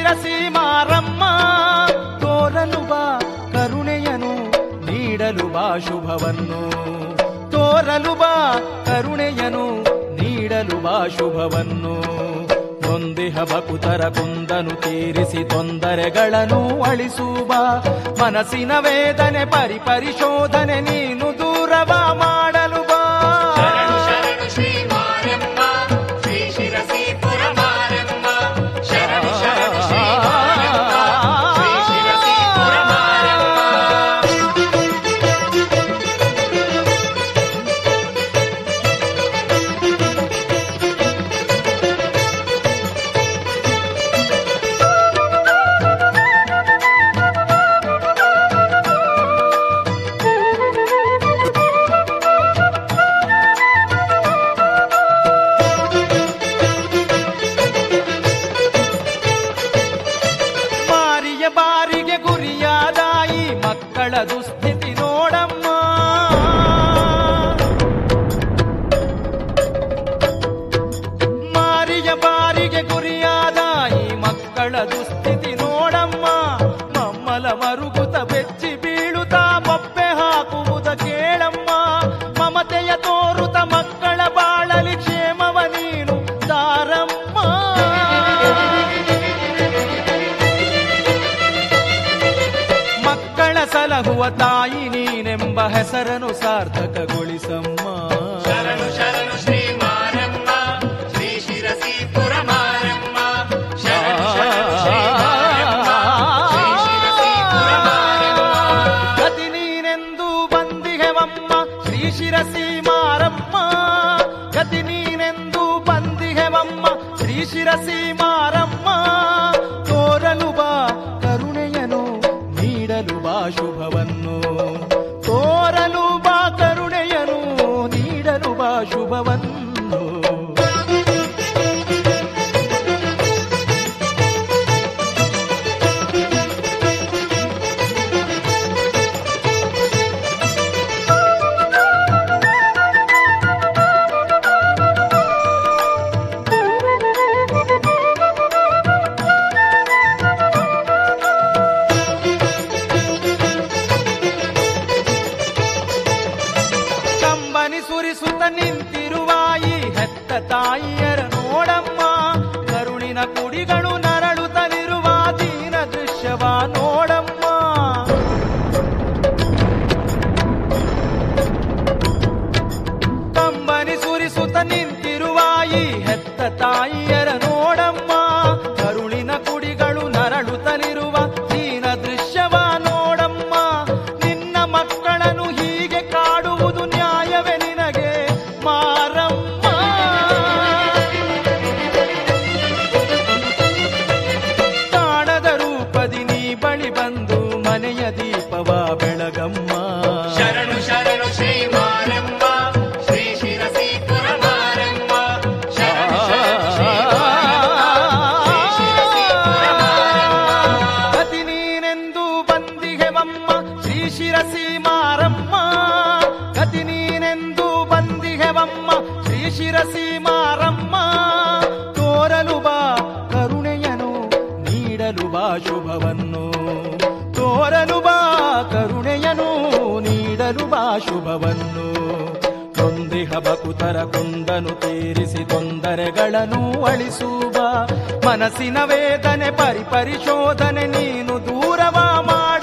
ಶಿರಸಿ ಮಾರಮ್ಮ ತೋರಲು ಬಾ ಕರುಣೆಯನು ನೀಡಲು ಬಾ ಶುಭವನ್ನು ತೋರಲು ಬಾ ಕರುಣೆಯನು ನೀಡಲು ಬಾ ಶುಭವನ್ನು ನೊಂದಿಹ ಬಕುತರ ಕುಂದನು ತೀರಿಸಿ ತೊಂದರೆಗಳನ್ನು ಅಳಿಸುವ ಮನಸ್ಸಿನ ವೇದನೆ ಪರಿಪರಿಶೋಧನೆ ನೀನು ದೂರವ ಮಾಡಲು ಬಾ ಶರಣು ಶರಣು ಶ್ರೀ ಮಾರಮ್ಮ ಶ್ರೀ ಶಿರಸೀಪುರ ಮಾರಮ್ಮ ಶರಣು ಶರಣು ಶ್ರೀ ಮಾರಮ್ಮ ಶ್ರೀ ಶಿರಸೀಪುರ ಮಾರಮ್ಮ ಮಾರಿಯ ಬಾರಿಗೆ ಗುರಿಯಾದಾಯಿ ಮಕ್ಕಳ ದುಸ್ಥಿತಿ ನೋಡಮ್ಮ ಮಾರಿಯ ಬಾರಿಗೆ ಗುರಿಯಾದಾಯಿ ಮಕ್ಕಳ ದುಸ್ಥಿತಿ ನೋಡಮ್ಮ ಮಮ್ಮಲ ಮರುಗುತ ಬೆಚ್ಚಿ ಬೀಳುತ್ತ ಬೊಪ್ಪೆ ಹಾಕುವುದ ಕೇಳಮ್ಮ ಮಮತೆಯ ತೋರುತ ಮಕ್ಕಳ ಬಾಳಲಿ ಕ್ಷೇಮವ ನೀನು ದಾರಮ್ಮ ಮಕ್ಕಳ ಸಲಹುವ ತಾಯಿ ನೀನೆಂಬ ಹೆಸರನ್ನು ಸಾರ್ಥಕಗೊಳಿಸಮ್ಮ ಶರಣು ಶರಣು ಶ್ರೀ ಮಾರಮ್ಮ ಶ್ರೀ ಶಿರಸೀಪುರ ಮಾರಮ್ಮ ಶರಣು ಶರಣು ಶ್ರೀ ಮಾರಮ್ಮ ಶ್ರೀ ಶಿರಸೀಪುರ ಮಾರಮ್ಮ ಗತಿ ನೀನೆಂದು ಬಂದಿಗೆವಮ್ಮ ಶ್ರೀ ಶಿರಸಿ ಮಾರಮ್ಮ ಗತಿ ನೀನೆಂದು ಬಂದಿಗೆವಮ್ಮ ಶ್ರೀ ಶಿರಸಿ ಮಾರಮ್ಮ ತೋರಲು ಬಾ ಕರುಣೆಯನು ನೀಡಲು ಬಾ ಶುಭವನ್ನು ತೋರಲು ಬಾ ಕರುಣೆಯನು ನೀಡಲು ಬಾ ಶುಭವನ್ನು ಕಂಬನಿ ಸುರಿಸುತ್ತ ನಿಂತಿರುವ ಈ ಹೆತ್ತ ತಾಯಿಯರ ನೋಡಮ್ಮ ಕರುಣಿನ ಕುಡಿಗಳು ನರಳುತ್ತಲಿರುವ ದೀನ ದೃಶ್ಯವ ನೋಡಮ್ಮ ಕಂಬನಿ ಸುರಿಸುತ್ತ ನಿಂತಿರುವ ಈ ಹೆತ್ತ ತಾಯಿಯರ ನೋಡಮ್ಮ ಕರುಳಿನ ಕುಡಿಗಳು ನರಳುತ್ತಲಿರುವ ದೀನ ದೃಶ್ಯವ ನೋಡಮ್ಮ ನಿನ್ನ ಮಕ್ಕಳನ್ನು ಹೀಗೆ ಕಾಡುವುದು ನ್ಯಾಯವೇ ನಿನಗೆ ಮಾರಮ್ಮ ತಾಣದ ರೂಪದಿ ನೀ ಬಳಿ ಬಂದು ಮನೆಯ ದೀಪವ ಬೆಳಗಮ್ಮ ಶರಣು ಶರಣು ಶ್ರೀ ಮಾರಮ್ಮ ಶ್ರೀ ಶಿರಸೀಪುರ ಮಾರಮ್ಮ ಶರಣು ಶರಣು ಶ್ರೀ ಮಾರಮ್ಮ ಶ್ರೀ ಶಿರಸೀಪುರ ಮಾರಮ್ಮ ಗತಿ ನೀನೆಂದು ಬಂದಿಗೆವಮ್ಮ ಶ್ರೀ ಶಿರಸಿ ಮಾರಮ್ಮ ಗತಿ ನೀನೆಂದು ಬಂದಿಗೆವಮ್ಮ ಶ್ರೀ ಶಿರಸಿ ಮಾರಮ್ಮ ತೋರಲು ಬಾ ಕರುಣೆಯನು ನೀಡಲು ಬಾ ಶುಭವನ್ನು ತೋರಲು ಬಾ ಕರುಣೆಯನು ನೀಡಲು ಬಾ ಶುಭವನ್ನು ನೊಂದಿಹ ಬಕುತರ ಕುಂದನು ತೀರಿಸಿ ತೊಂದರೆಗಳನ್ನು ಅಳಿಸುವ ಮನಸ್ಸಿನ ವೇದನೆ ಪರಿಪರಿಶೋಧನೆ ನೀನು ದೂರವ ಮಾಡ